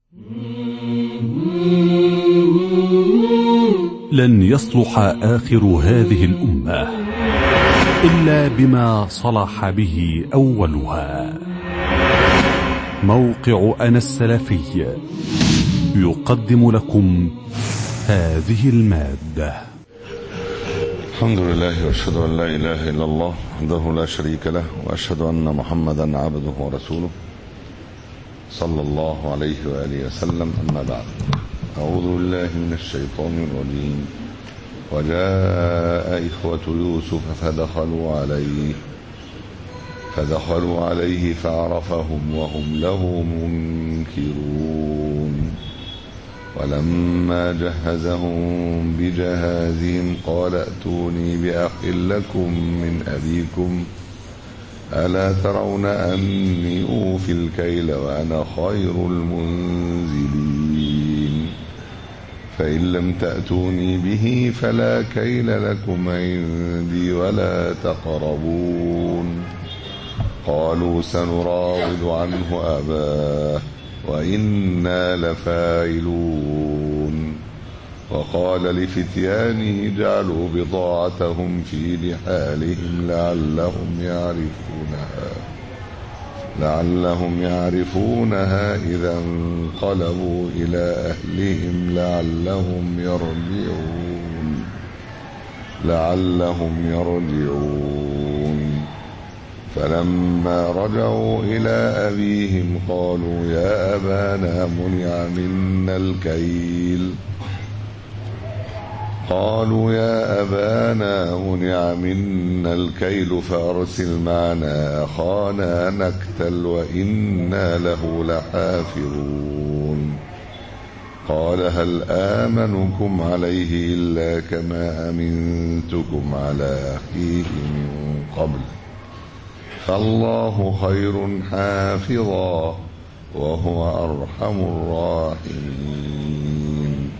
لن يصلح آخر هذه الأمة إلا بما صلح به أولها موقع أنا السلفي يقدم لكم هذه المادة الحمد لله واشهد ان لا اله الا الله وحده لا شريك له واشهد ان محمدا عبده ورسوله صلى الله عليه واله وسلم اما بعد اعوذ بالله من الشيطان الرجيم وجاء اخوه يوسف فدخلوا عليه فدخلوا عليه فعرفهم وهم له منكرون ولما جهزهم بجهازهم قال ائتوني بأخ لكم من أبيكم ألا ترون أني أوفي الكيل وأنا خير المنزلين فإن لم تأتوني به فلا كيل لكم عندي ولا تقربون قالوا سنراود عنه أباه وإنا لفاعلون وقال لفتيانه جعلوا بضاعتهم في رحالهم لعلهم يعرفونها لعلهم يعرفونها إذا انقلبوا إلى أهلهم لعلهم يرجعون لعلهم يرجعون فلما رجعوا إلى أبيهم قالوا يا أبانا منع منا الكيل قالوا يا أبانا منع منا الكيل فأرسل معنا أخانا نكتل وإنا له لحافظون قال هل آمنكم عليه إلا كما أمنتكم على أخيه من قبل فالله خير حافظا وهو أرحم الراحمين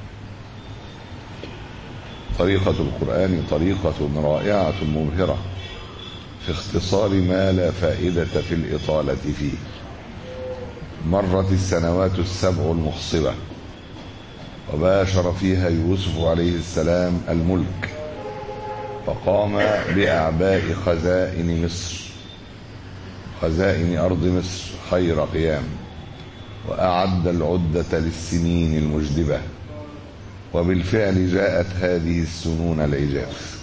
طريقة القرآن طريقة رائعة مبهرة في اختصار ما لا فائدة في الإطالة فيه مرت السنوات السبع المخصبة وباشر فيها يوسف عليه السلام الملك فقام بأعباء خزائن مصر خزائن أرض مصر خير قيام وأعد العدة للسنين المجدبة وبالفعل جاءت هذه السنون العجاف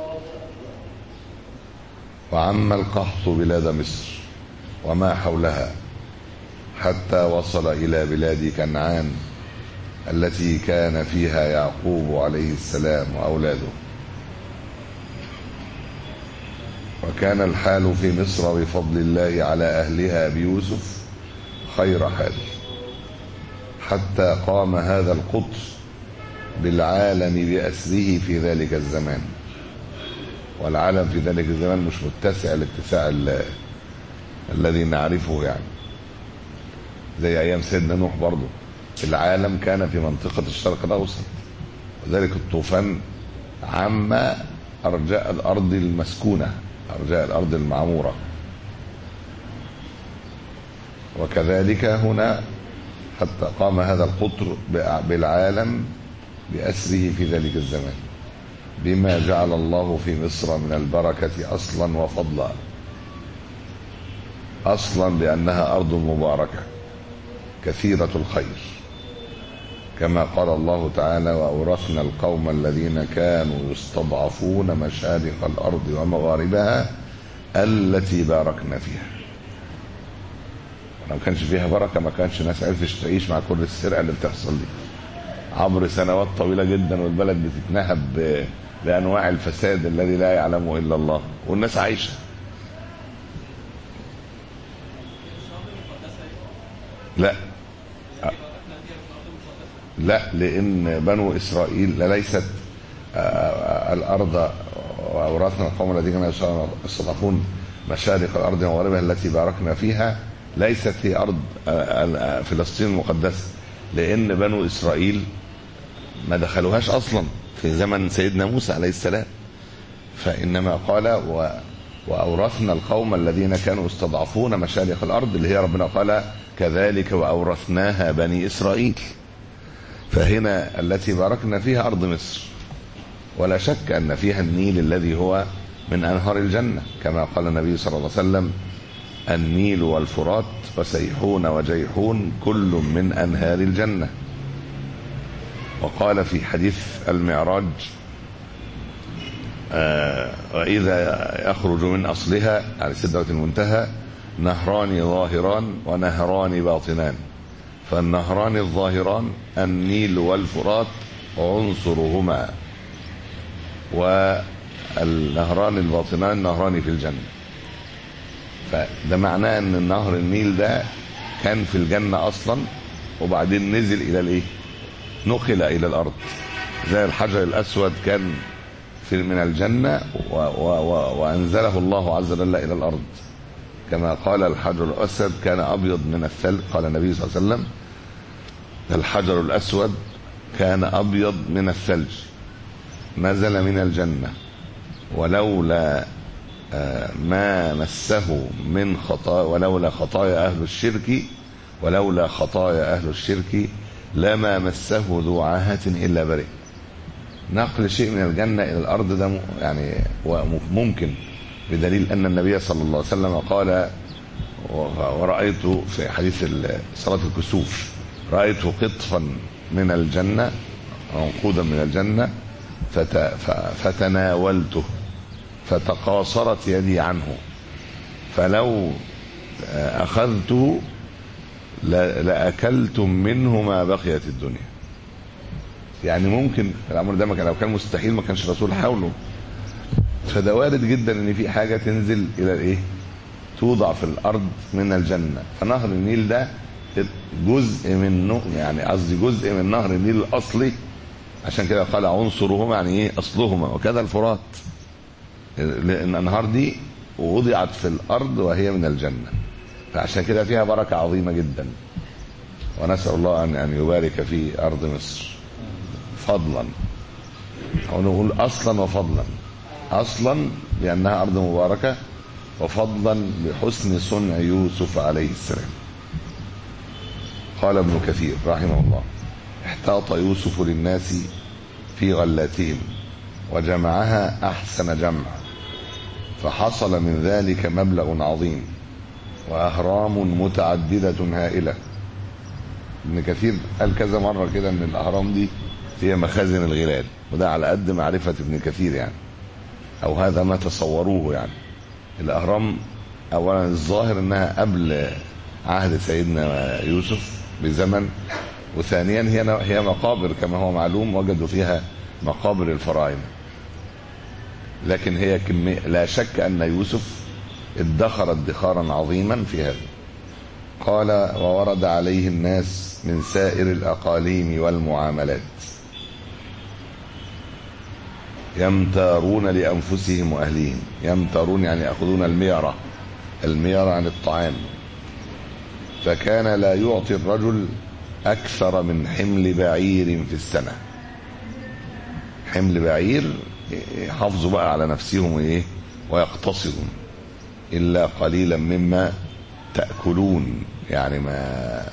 وعم القحط بلاد مصر وما حولها حتى وصل إلى بلاد كنعان التي كان فيها يعقوب عليه السلام وأولاده وكان الحال في مصر بفضل الله على أهلها بيوسف خير حال حتى قام هذا القطر بالعالم بأسره في ذلك الزمان والعالم في ذلك الزمان مش متسع الاتساع الذي نعرفه يعني زي أيام سيدنا نوح برضه العالم كان في منطقة الشرق الأوسط وذلك الطوفان عم أرجاء الأرض المسكونة أرجاء الأرض المعمورة وكذلك هنا حتى قام هذا القطر بالعالم بأسره في ذلك الزمان بما جعل الله في مصر من البركة أصلا وفضلا أصلا لأنها أرض مباركة كثيرة الخير كما قال الله تعالى وأورثنا القوم الذين كانوا يستضعفون مشارق الأرض ومغاربها التي باركنا فيها لو كانش فيها بركة ما كانش الناس عرفت تعيش مع كل السرقة اللي بتحصل دي عبر سنوات طويلة جدا والبلد بتتنهب بأنواع الفساد الذي لا يعلمه إلا الله والناس عايشة لا لا لان بنو اسرائيل ليست الارض واورثنا القوم الذين كانوا يستضعفون مشارق الارض ومغاربها التي باركنا فيها ليست هي ارض فلسطين المقدسه لان بنو اسرائيل ما دخلوهاش اصلا في زمن سيدنا موسى عليه السلام فانما قال و واورثنا القوم الذين كانوا يستضعفون مشارق الارض اللي هي ربنا قال كذلك وأورثناها بني إسرائيل فهنا التي باركنا فيها أرض مصر ولا شك أن فيها النيل الذي هو من أنهار الجنة كما قال النبي صلى الله عليه وسلم النيل والفرات وسيحون وجيحون كل من أنهار الجنة وقال في حديث المعراج آه وإذا يخرج من أصلها على سدرة المنتهى نهران ظاهران ونهران باطنان فالنهران الظاهران النيل والفرات عنصرهما والنهران الباطنان نهران في الجنة فده معناه ان النهر النيل ده كان في الجنة اصلا وبعدين نزل الى الايه نقل الى الارض زي الحجر الاسود كان في من الجنة و و و وانزله الله عز وجل الى الارض كما قال الحجر الاسود كان ابيض من الثلج قال النبي صلى الله عليه وسلم الحجر الاسود كان ابيض من الثلج نزل من الجنة ولولا ما مسه من خطايا ولولا خطايا أهل الشرك ولولا خطايا أهل الشرك لما مسه ذو عاهة إلا برئ نقل شيء من الجنة إلى الأرض ده يعني ممكن بدليل أن النبي صلى الله عليه وسلم قال ورأيت في حديث صلاة الكسوف رأيت قطفا من الجنة منقودا من الجنة فتناولته فتقاصرت يدي عنه فلو أخذته لأكلتم منه ما بقيت الدنيا يعني ممكن الأمر ده ما كان لو كان مستحيل ما كانش الرسول حاوله فده وارد جدا ان في حاجة تنزل الى الايه توضع في الارض من الجنة فنهر النيل ده جزء منه يعني قصدي جزء من نهر النيل الاصلي عشان كده قال عنصرهما يعني ايه اصلهما وكذا الفرات لان الانهار دي وضعت في الارض وهي من الجنه فعشان كده فيها بركه عظيمه جدا ونسال الله ان ان يبارك في ارض مصر فضلا او نقول اصلا وفضلا اصلا لانها ارض مباركه وفضلا بحسن صنع يوسف عليه السلام قال ابن كثير رحمه الله احتاط يوسف للناس في غلاتهم وجمعها احسن جمع فحصل من ذلك مبلغ عظيم واهرام متعدده هائله ابن كثير قال كذا مره كده ان الاهرام دي هي مخازن الغلال وده على قد معرفه ابن كثير يعني او هذا ما تصوروه يعني الاهرام اولا الظاهر انها قبل عهد سيدنا يوسف بزمن وثانيا هي هي مقابر كما هو معلوم وجدوا فيها مقابر الفراعنه لكن هي كمية لا شك ان يوسف ادخر ادخارا عظيما في هذا قال وورد عليه الناس من سائر الاقاليم والمعاملات يمتارون لانفسهم واهليهم يمتارون يعني ياخذون الميره الميره عن الطعام فكان لا يعطي الرجل اكثر من حمل بعير في السنه حمل بعير يحافظوا بقى على نفسهم وايه ويقتصدوا الا قليلا مما تاكلون يعني ما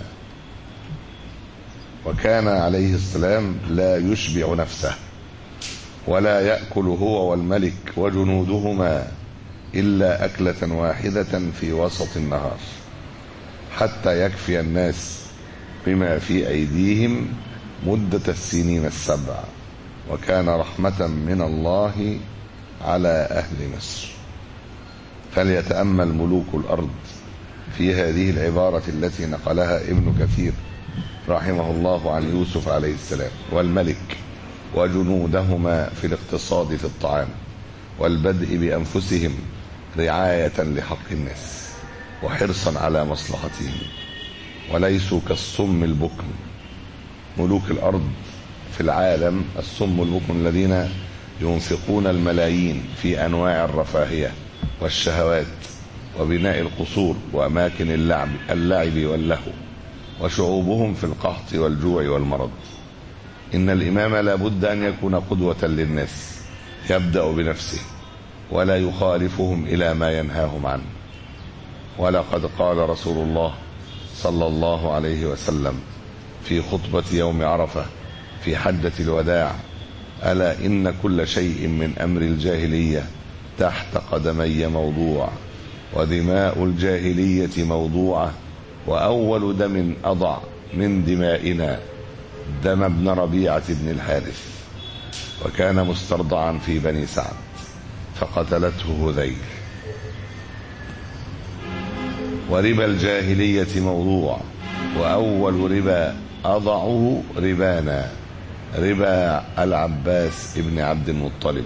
وكان عليه السلام لا يشبع نفسه ولا ياكل هو والملك وجنودهما الا اكله واحده في وسط النهار حتى يكفي الناس بما في ايديهم مده السنين السبع وكان رحمه من الله على اهل مصر فليتامل ملوك الارض في هذه العباره التي نقلها ابن كثير رحمه الله عن يوسف عليه السلام والملك وجنودهما في الاقتصاد في الطعام والبدء بانفسهم رعايه لحق الناس وحرصا على مصلحتهم وليسوا كالصم البكم ملوك الارض في العالم الصم البكم الذين ينفقون الملايين في انواع الرفاهيه والشهوات وبناء القصور واماكن اللعب اللعب واللهو وشعوبهم في القحط والجوع والمرض ان الامام لا بد ان يكون قدوه للناس يبدا بنفسه ولا يخالفهم الى ما ينهاهم عنه ولقد قال رسول الله صلى الله عليه وسلم في خطبة يوم عرفة في حجة الوداع ألا إن كل شيء من أمر الجاهلية تحت قدمي موضوع ودماء الجاهلية موضوعة وأول دم أضع من دمائنا دم ابن ربيعة بن الحارث وكان مسترضعا في بني سعد فقتلته هذيل وربا الجاهلية موضوع وأول ربا أضعه ربانا ربا العباس ابن عبد المطلب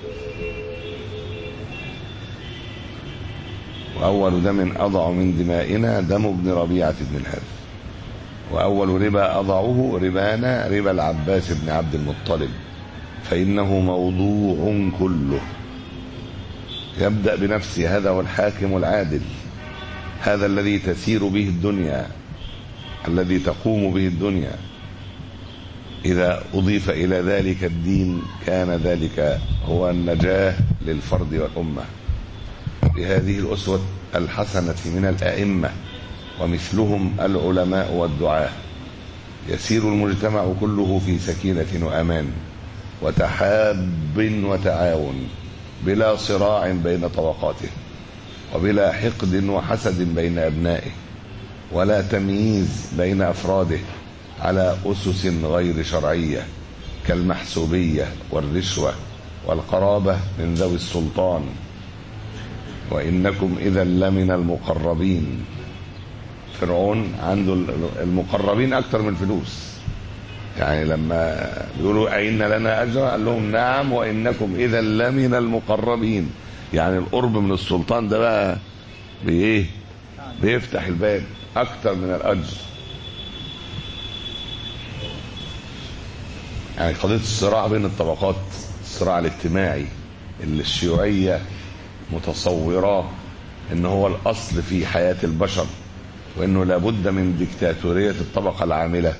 وأول دم أضع من دمائنا دم ابن ربيعة بن الحارث وأول ربا أضعه ربانا ربا العباس بن عبد المطلب فإنه موضوع كله يبدأ بنفسه هذا هو الحاكم العادل هذا الذي تسير به الدنيا الذي تقوم به الدنيا إذا أضيف إلى ذلك الدين كان ذلك هو النجاة للفرد والأمة بهذه الأسوة الحسنة من الأئمة ومثلهم العلماء والدعاة يسير المجتمع كله في سكينة وأمان وتحاب وتعاون بلا صراع بين طبقاته وبلا حقد وحسد بين أبنائه ولا تمييز بين أفراده على أسس غير شرعية كالمحسوبية والرشوة والقرابة من ذوي السلطان وإنكم إذا لمن المقربين فرعون عنده المقربين أكثر من الفلوس يعني لما بيقولوا أئن لنا أجرا قال لهم نعم وإنكم إذا لمن المقربين يعني القرب من السلطان ده بقى بإيه بيفتح الباب أكثر من الأجر يعني قضية الصراع بين الطبقات الصراع الاجتماعي اللي الشيوعية متصوراه ان هو الاصل في حياة البشر وانه لابد من ديكتاتورية الطبقة العاملة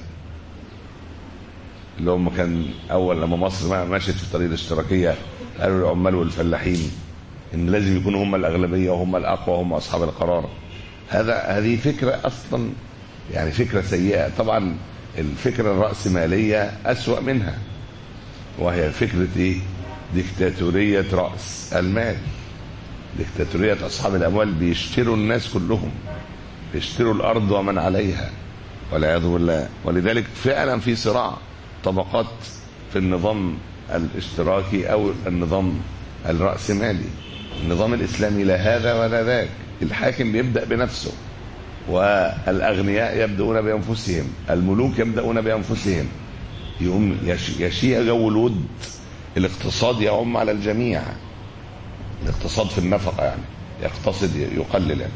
اللي هم كان اول لما مصر مشت في الطريق الاشتراكية قالوا العمال والفلاحين ان لازم يكونوا هم الاغلبية وهم الاقوى وهم اصحاب القرار هذا هذه فكرة اصلا يعني فكرة سيئة طبعا الفكرة الرأسمالية أسوأ منها وهي فكرة ايه ديكتاتورية رأس المال ديكتاتورية أصحاب الأموال بيشتروا الناس كلهم بيشتروا الأرض ومن عليها والعياذ بالله ولذلك فعلا في صراع طبقات في النظام الاشتراكي أو النظام الرأسمالي النظام الإسلامي لا هذا ولا ذاك الحاكم بيبدأ بنفسه والأغنياء يبدأون بأنفسهم الملوك يبدأون بأنفسهم يقوم يشيع جو الود الاقتصاد يعم على الجميع الاقتصاد في النفقة يعني يقتصد يقلل يعني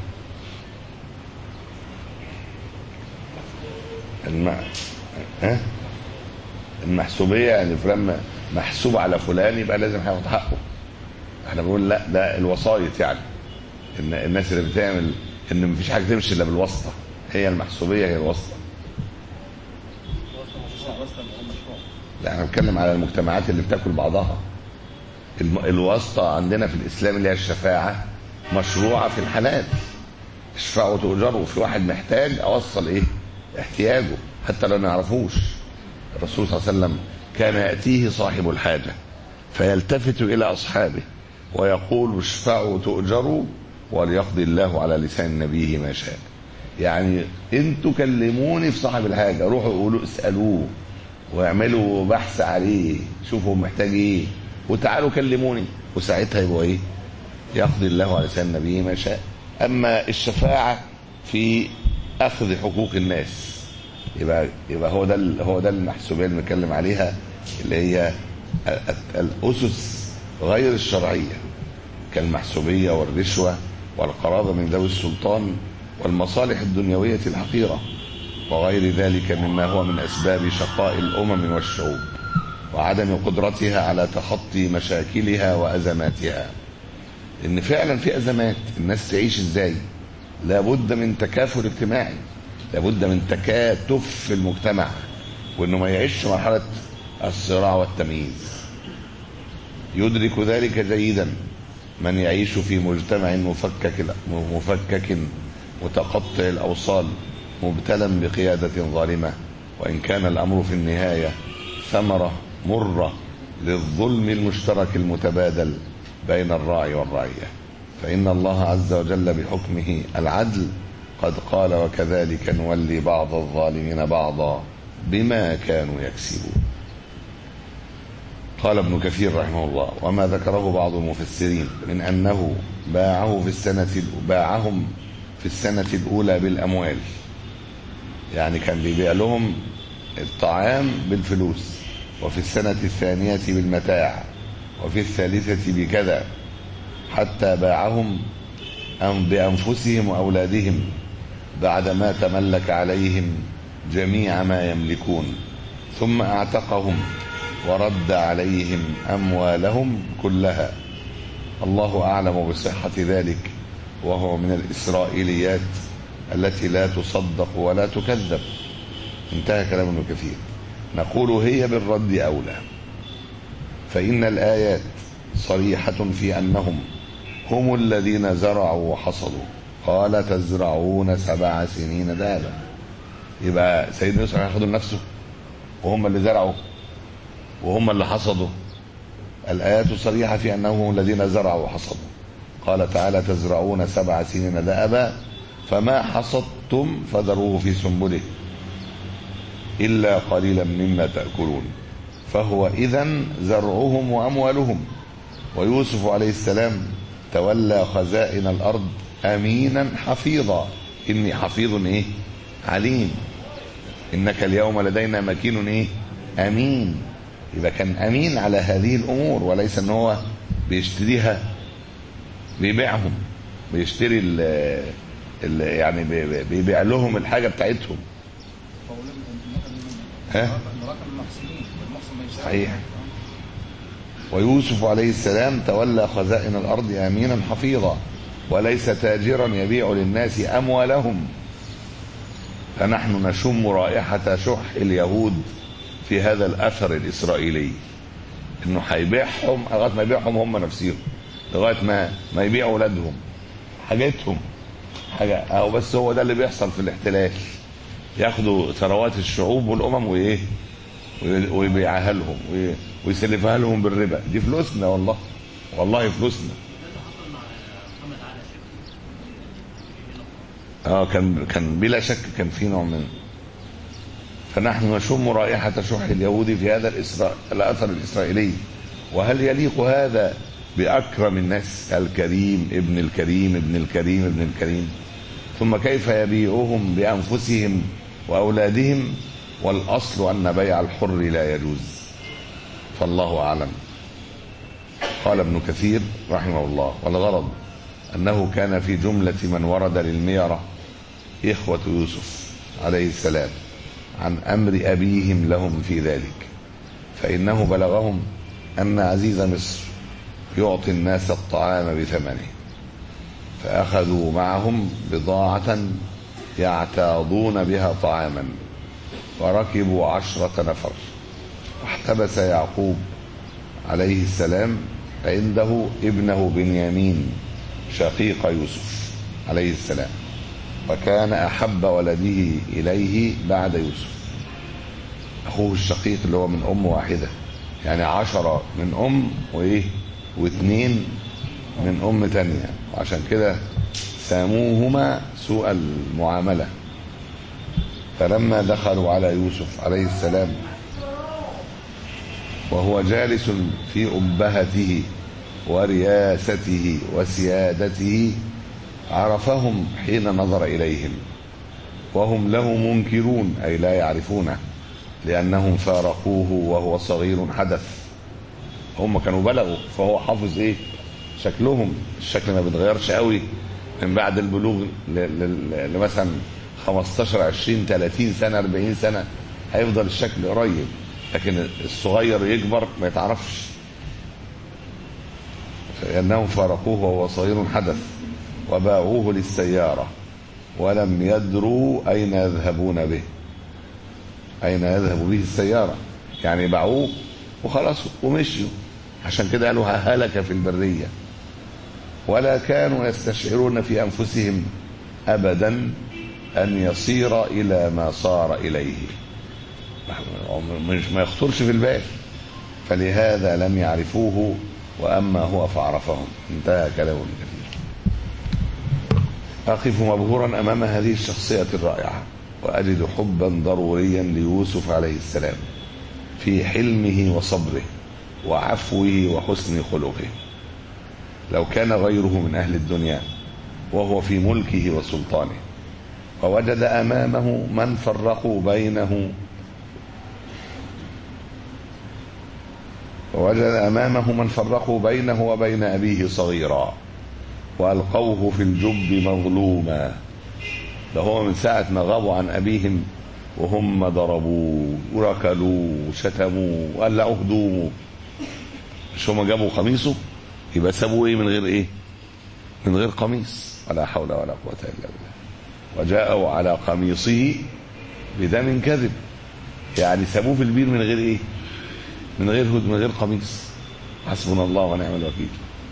الم... ها؟ المحسوبية يعني فلان محسوب على فلان يبقى لازم هياخد حقه احنا بنقول لا ده الوسايط يعني ان الناس اللي بتعمل ان مفيش حاجه تمشي الا بالواسطه هي المحسوبيه هي الواسطه لا احنا بنتكلم على المجتمعات اللي بتاكل بعضها الم... الواسطه عندنا في الاسلام اللي هي الشفاعه مشروعه في الحلال اشفعوا تؤجروا في واحد محتاج اوصل ايه احتياجه حتى لو ما يعرفوش الرسول صلى الله عليه وسلم كان ياتيه صاحب الحاجه فيلتفت الى اصحابه ويقول اشفعوا تؤجروا وليقضي الله على لسان نبيه ما شاء يعني انتوا كلموني في صاحب الحاجه روحوا قولوا اسالوه واعملوا بحث عليه شوفوا محتاج ايه وتعالوا كلموني وساعتها يبقى ايه يقضي الله على لسان نبيه ما شاء اما الشفاعه في اخذ حقوق الناس يبقى يبقى هو ده هو ده المحسوبيه اللي بنتكلم عليها اللي هي الاسس غير الشرعيه كالمحسوبيه والرشوه والقرابه من ذوي السلطان والمصالح الدنيويه الحقيره وغير ذلك مما هو من اسباب شقاء الامم والشعوب وعدم قدرتها على تخطي مشاكلها وازماتها ان فعلا في ازمات الناس تعيش ازاي لابد من تكافل اجتماعي لابد من تكاتف في المجتمع وانه ما يعيش مرحله الصراع والتمييز يدرك ذلك جيدا من يعيش في مجتمع مفكك مفكك متقطع الاوصال مبتلا بقيادة ظالمة وإن كان الأمر في النهاية ثمرة مرة للظلم المشترك المتبادل بين الراعي والرعية فإن الله عز وجل بحكمه العدل قد قال وكذلك نولي بعض الظالمين بعضا بما كانوا يكسبون قال ابن كثير رحمه الله وما ذكره بعض المفسرين من أنه باعه في السنة باعهم في السنة الأولى بالأموال يعني كان بيبيع لهم الطعام بالفلوس وفي السنة الثانية بالمتاع وفي الثالثة بكذا حتى باعهم بأنفسهم وأولادهم بعدما تملك عليهم جميع ما يملكون ثم اعتقهم ورد عليهم أموالهم كلها الله أعلم بصحة ذلك وهو من الإسرائيليات التي لا تصدق ولا تكذب انتهى كلام ابن كثير نقول هي بالرد أولى فإن الآيات صريحة في أنهم هم الذين زرعوا وحصدوا قال تزرعون سبع سنين دابا يبقى سيدنا يوسف هياخدوا لنفسه وهم اللي زرعوا وهم اللي حصدوا الآيات صريحة في أنهم هم الذين زرعوا وحصدوا قال تعالى تزرعون سبع سنين دابا فما حصدتم فذروه في سنبله إلا قليلا مما تأكلون فهو إذا زرعهم وأموالهم ويوسف عليه السلام تولى خزائن الأرض أمينا حفيظا إني حفيظ إيه عليم إنك اليوم لدينا مكين إيه أمين يبقى كان أمين على هذه الأمور وليس أن هو بيشتريها بيبيعهم بيشتري ال ال يعني بيبيع لهم الحاجة بتاعتهم ها صحيح ويوسف عليه السلام تولى خزائن الأرض أمينا حفيظا وليس تاجرا يبيع للناس أموالهم فنحن نشم رائحة شح اليهود في هذا الأثر الإسرائيلي إنه هيبيعهم لغاية ما يبيعهم هم نفسهم لغاية ما ما يبيعوا أولادهم حاجتهم حاجة أو بس هو ده اللي بيحصل في الاحتلال ياخدوا ثروات الشعوب والأمم وإيه ويبيعها لهم ويسلفها لهم بالربا دي فلوسنا والله والله فلوسنا اه كان كان بلا شك كان في نوع من فنحن نشم رائحة شح اليهود في هذا الإسراء الأثر الإسرائيلي وهل يليق هذا بأكرم الناس الكريم ابن الكريم ابن الكريم ابن الكريم ثم كيف يبيعهم بأنفسهم وأولادهم والأصل أن بيع الحر لا يجوز فالله أعلم قال ابن كثير رحمه الله والغرض أنه كان في جملة من ورد للميرة إخوة يوسف عليه السلام عن أمر أبيهم لهم في ذلك فإنه بلغهم أن عزيز مصر يعطي الناس الطعام بثمنه فأخذوا معهم بضاعة يعتاضون بها طعاما وركبوا عشرة نفر واحتبس يعقوب عليه السلام عنده ابنه بنيامين شقيق يوسف عليه السلام وكان أحب ولده إليه بعد يوسف أخوه الشقيق اللي هو من أم واحدة يعني عشرة من أم وإيه واثنين من أم تانية وعشان كده ساموهما سوء المعاملة فلما دخلوا على يوسف عليه السلام وهو جالس في أبهته ورياسته وسيادته عرفهم حين نظر إليهم وهم له منكرون أي لا يعرفونه لأنهم فارقوه وهو صغير حدث هم كانوا بلغوا فهو حافظ ايه شكلهم الشكل ما بيتغيرش قوي من بعد البلوغ لمثلا 15 20 30 سنه 40 سنه هيفضل الشكل قريب لكن الصغير يكبر ما يتعرفش لأنهم فارقوه وهو صغير حدث وباعوه للسيارة ولم يدروا أين يذهبون به أين يذهب به السيارة يعني باعوه وخلاص ومشيوا عشان كده قالوا هلك في البرية ولا كانوا يستشعرون في أنفسهم أبدا أن يصير إلى ما صار إليه مش ما يخطرش في البال فلهذا لم يعرفوه وأما هو فعرفهم انتهى كلام كثير أقف مبهورا أمام هذه الشخصية الرائعة وأجد حبا ضروريا ليوسف عليه السلام في حلمه وصبره وعفوه وحسن خلقه لو كان غيره من أهل الدنيا وهو في ملكه وسلطانه ووجد أمامه من فرقوا بينه ووجد أمامه من فرقوا بينه وبين أبيه صغيرا وألقوه في الجب مظلوما ده هو من ساعة ما غابوا عن أبيهم وهم ضربوه وركلوه وشتموه وقلعوا هدومه مش هم جابوا قميصه يبقى سابوه ايه من غير ايه من غير قميص ولا حول ولا قوة إلا بالله وجاءوا على قميصه بدم كذب يعني سابوه في البير من غير ايه من غير هد من غير قميص حسبنا الله ونعم الوكيل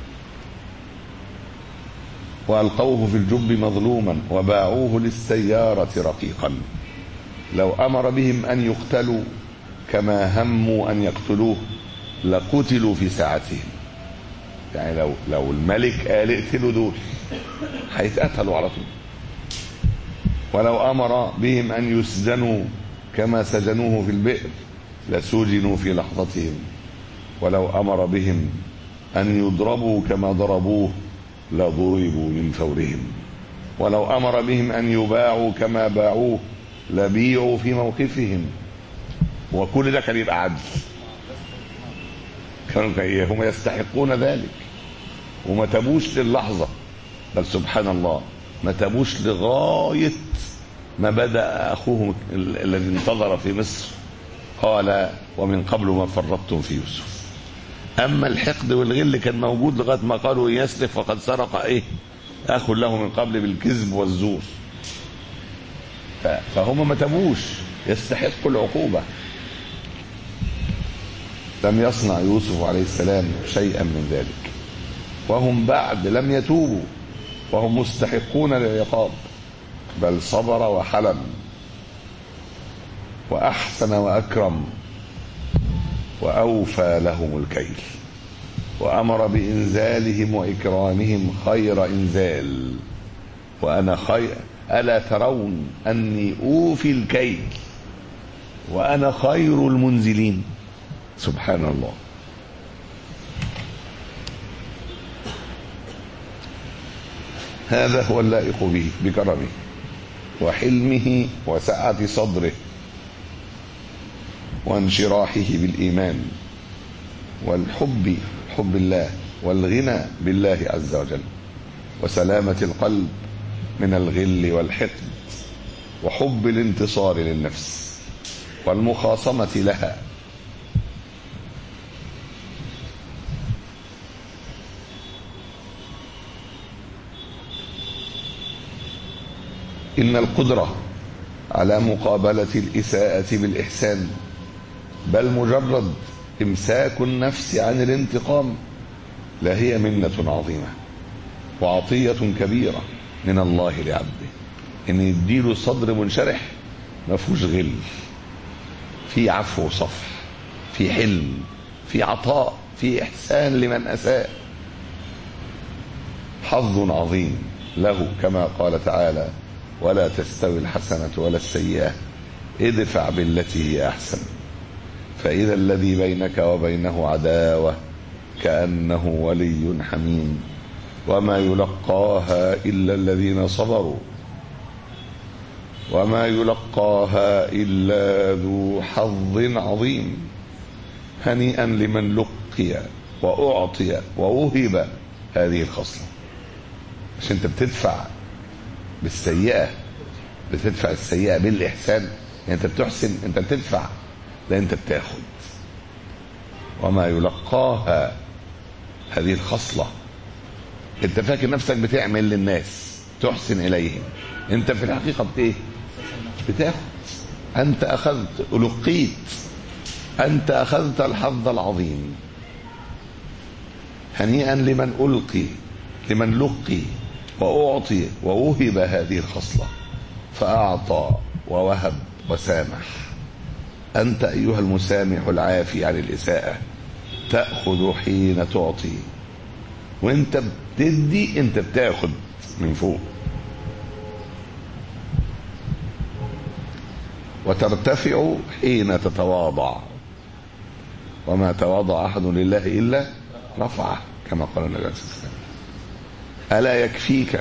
وألقوه في الجب مظلوما وباعوه للسيارة رقيقا لو أمر بهم أن يقتلوا كما هموا أن يقتلوه لقتلوا في ساعتهم يعني لو لو الملك قال اقتلوا دول هيتقتلوا على طول ولو أمر بهم أن يسجنوا كما سجنوه في البئر لسجنوا في لحظتهم ولو أمر بهم أن يضربوا كما ضربوه لضربوا من فورهم ولو أمر بهم أن يباعوا كما باعوه لبيعوا في موقفهم وكل ده كان يبقى عدل كانوا هم يستحقون ذلك وما تابوش للحظة بل سبحان الله ما تابوش لغاية ما بدأ أخوهم الذي انتظر في مصر قال ومن قبل ما فرطتم في يوسف أما الحقد والغل كان موجود لغاية ما قالوا إن يسرق فقد سرق إيه أخ له من قبل بالكذب والزور فهم ما تابوش يستحقوا العقوبة لم يصنع يوسف عليه السلام شيئا من ذلك وهم بعد لم يتوبوا وهم مستحقون للعقاب بل صبر وحلم وأحسن وأكرم وأوفى لهم الكيل وأمر بإنزالهم وإكرامهم خير إنزال وأنا خير ألا ترون أني أوفي الكيل وأنا خير المنزلين سبحان الله هذا هو اللائق به بكرمه وحلمه وسعة صدره وانشراحه بالإيمان والحب حب الله والغنى بالله عز وجل وسلامة القلب من الغل والحقد وحب الانتصار للنفس والمخاصمة لها إن القدرة على مقابلة الإساءة بالإحسان بل مجرد إمساك النفس عن الانتقام لا هي منة عظيمة وعطية كبيرة من الله لعبده إن يديله صدر منشرح ما فيهوش غل في عفو وصفح في حلم في عطاء في إحسان لمن أساء حظ عظيم له كما قال تعالى ولا تستوي الحسنة ولا السيئة ادفع بالتي هي أحسن فإذا الذي بينك وبينه عداوة كأنه ولي حميم وما يلقاها إلا الذين صبروا وما يلقاها إلا ذو حظ عظيم هنيئا لمن لقي وأعطي ووهب هذه الخصلة مش انت بتدفع بالسيئة بتدفع السيئة بالإحسان يعني انت بتحسن انت بتدفع لا انت بتاخد وما يلقاها هذه الخصلة انت فاكر نفسك بتعمل للناس تحسن إليهم انت في الحقيقة بت ايه بتاخد انت اخذت لقيت انت اخذت الحظ العظيم هنيئا لمن ألقي لمن لقي وأعطي ووهب هذه الخصلة فأعطى ووهب وسامح أنت أيها المسامح العافي عن الإساءة تأخذ حين تعطي وانت بتدي انت بتاخد من فوق وترتفع حين تتواضع وما تواضع أحد لله إلا رفعه كما قال النبي عليه الصلاة والسلام ألا يكفيك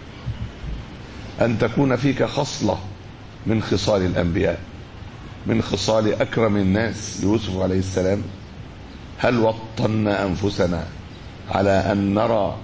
أن تكون فيك خصلة من خصال الأنبياء من خصال أكرم الناس يوسف عليه السلام هل وطنا أنفسنا على أن نرى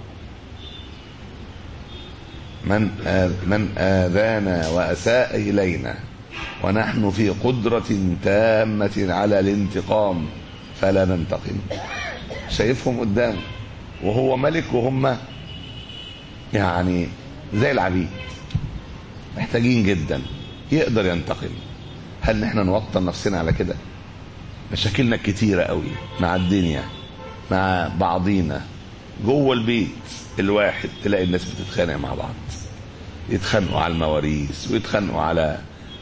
من من آذانا وأساء إلينا ونحن في قدرة تامة على الانتقام فلا ننتقم شايفهم قدامه وهو ملك وهم يعني زي العبيد محتاجين جدا يقدر ينتقم هل نحن نوطن نفسنا على كده مشاكلنا كتيرة قوي مع الدنيا مع بعضينا جوه البيت الواحد تلاقي الناس بتتخانق مع بعض يتخانقوا على المواريث ويتخانقوا على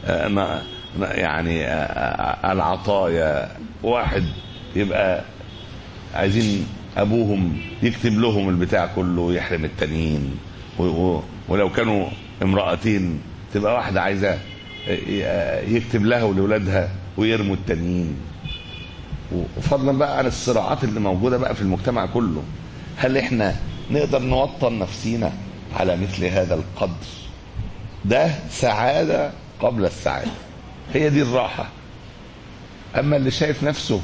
يعني العطايا واحد يبقى عايزين ابوهم يكتب لهم البتاع كله ويحرم التانيين ولو كانوا امرأتين تبقى واحدة عايزة يكتب لها ولولادها ويرموا التانيين وفضلا بقى عن الصراعات اللي موجودة بقى في المجتمع كله هل احنا نقدر نوطن نفسينا على مثل هذا القدر ده سعادة قبل السعادة هي دي الراحة اما اللي شايف نفسه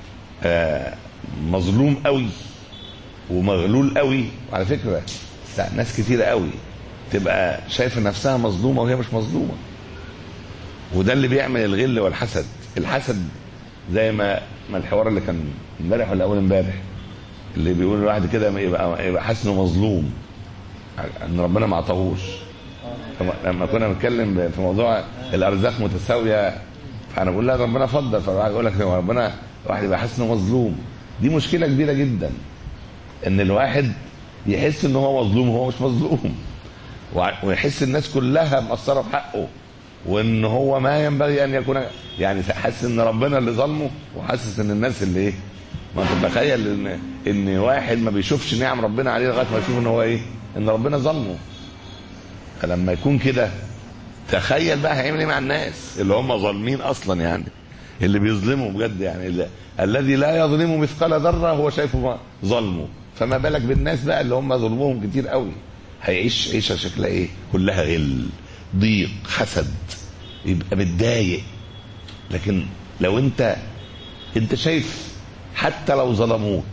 مظلوم قوي ومغلول قوي وعلى فكرة ناس كتيرة قوي تبقى شايفة نفسها مظلومة وهي مش مظلومة وده اللي بيعمل الغل والحسد الحسد زي ما ما الحوار اللي كان امبارح ولا اول امبارح اللي بيقول الواحد كده يبقى يبقى حاسس انه مظلوم ان ربنا ما عطاهوش لما كنا بنتكلم في موضوع الارزاق متساويه فانا بقول لها ربنا فضل فالواحد يقول لك ربنا الواحد يبقى حاسس انه مظلوم دي مشكله كبيره جدا ان الواحد يحس ان هو مظلوم وهو مش مظلوم ويحس الناس كلها مقصره في حقه وان هو ما ينبغي ان يكون يعني حاسس ان ربنا اللي ظلمه وحاسس ان الناس اللي ايه ما تتخيل ان ان واحد ما بيشوفش نعم ربنا عليه لغايه ما يشوف ان هو ايه ان ربنا ظلمه فلما يكون كده تخيل بقى هيعمل ايه مع الناس اللي هم ظالمين اصلا يعني اللي بيظلموا بجد يعني اللي الذي لا يظلم مثقال ذره هو شايفه ظلمه فما بالك بالناس بقى اللي هم ظلمهم كتير قوي هيعيش عيشه شكلها ايه كلها غل ضيق حسد يبقى متضايق لكن لو انت انت شايف حتى لو ظلموك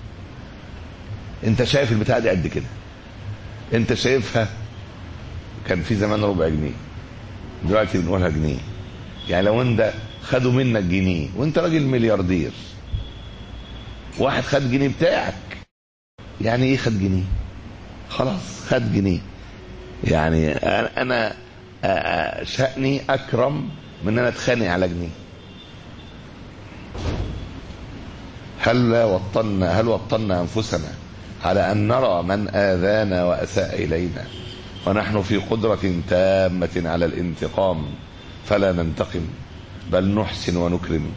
انت شايف البتاع دي قد كده انت شايفها كان في زمان ربع جنيه دلوقتي بنقولها جنيه يعني لو انت خدوا منك جنيه وانت راجل ملياردير واحد خد جنيه بتاعك يعني ايه خد جنيه خلاص خد جنيه يعني انا شأني اكرم من ان انا اتخانق على جنيه هل وطنا هل وطنا انفسنا على ان نرى من اذانا واساء الينا ونحن في قدرة تامة على الانتقام فلا ننتقم بل نحسن ونكرم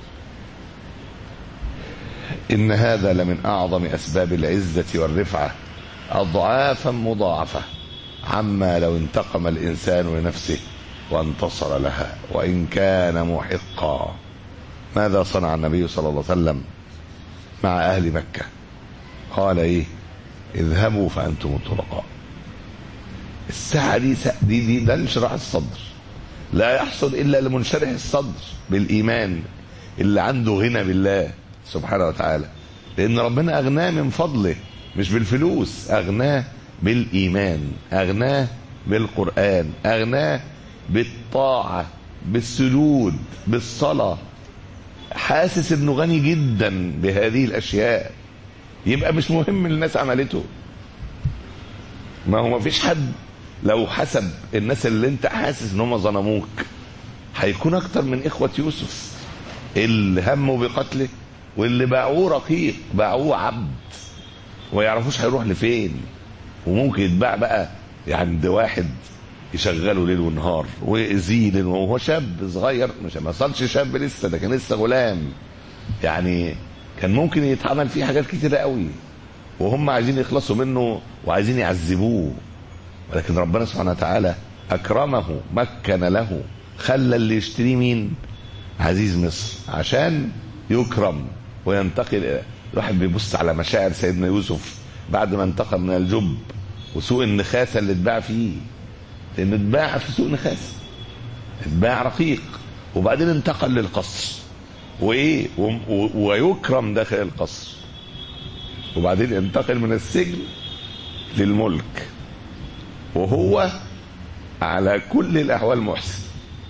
إن هذا لمن أعظم أسباب العزة والرفعة أضعافا مضاعفة عما لو انتقم الإنسان لنفسه وانتصر لها وإن كان محقا ماذا صنع النبي صلى الله عليه وسلم مع أهل مكة قال إيه اذهبوا فأنتم الطلقاء الساعة دي دي دي ده انشراح الصدر لا يحصل إلا لمنشرح الصدر بالإيمان اللي عنده غنى بالله سبحانه وتعالى لأن ربنا أغناه من فضله مش بالفلوس أغناه بالإيمان أغناه بالقرآن أغناه بالطاعة بالسجود بالصلاة حاسس انه غني جدا بهذه الاشياء يبقى مش مهم الناس عملته ما هو ما فيش حد لو حسب الناس اللي انت حاسس ان هم ظلموك هيكون اكتر من اخوة يوسف اللي هموا بقتله واللي باعوه رقيق باعوه عبد ويعرفوش هيروح لفين وممكن يتباع بقى عند واحد يشغله ليل ونهار ويزيد وهو شاب صغير مش ما صارش شاب لسه ده كان لسه غلام يعني كان ممكن يتعمل فيه حاجات كتيرة قوي وهم عايزين يخلصوا منه وعايزين يعذبوه ولكن ربنا سبحانه وتعالى أكرمه مكن له خلى اللي يشتريه مين عزيز مصر عشان يكرم وينتقل الواحد بيبص على مشاعر سيدنا يوسف بعد ما انتقل من الجب وسوق النخاسة اللي اتباع فيه لأنه اتباع في سوق نخاسة اتباع رقيق وبعدين انتقل للقصر وإيه ويكرم داخل القصر وبعدين ينتقل من السجن للملك وهو على كل الأحوال محسن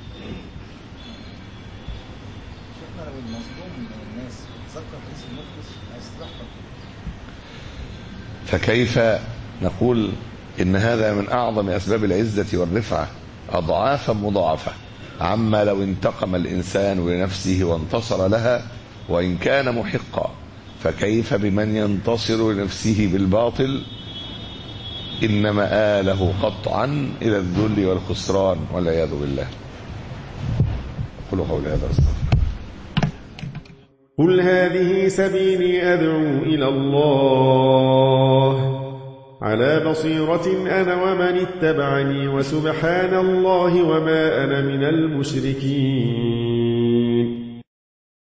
فكيف نقول إن هذا من أعظم أسباب العزة والرفعة أضعافا مضاعفة عما لو انتقم الإنسان لنفسه وانتصر لها وإن كان محقا فكيف بمن ينتصر لنفسه بالباطل إن مآله قطعا إلى الذل والخسران والعياذ بالله قولوا قولي هذا أستغفر قل هذه سبيلي أدعو إلى الله على بصيرة أنا ومن اتبعني وسبحان الله وما أنا من المشركين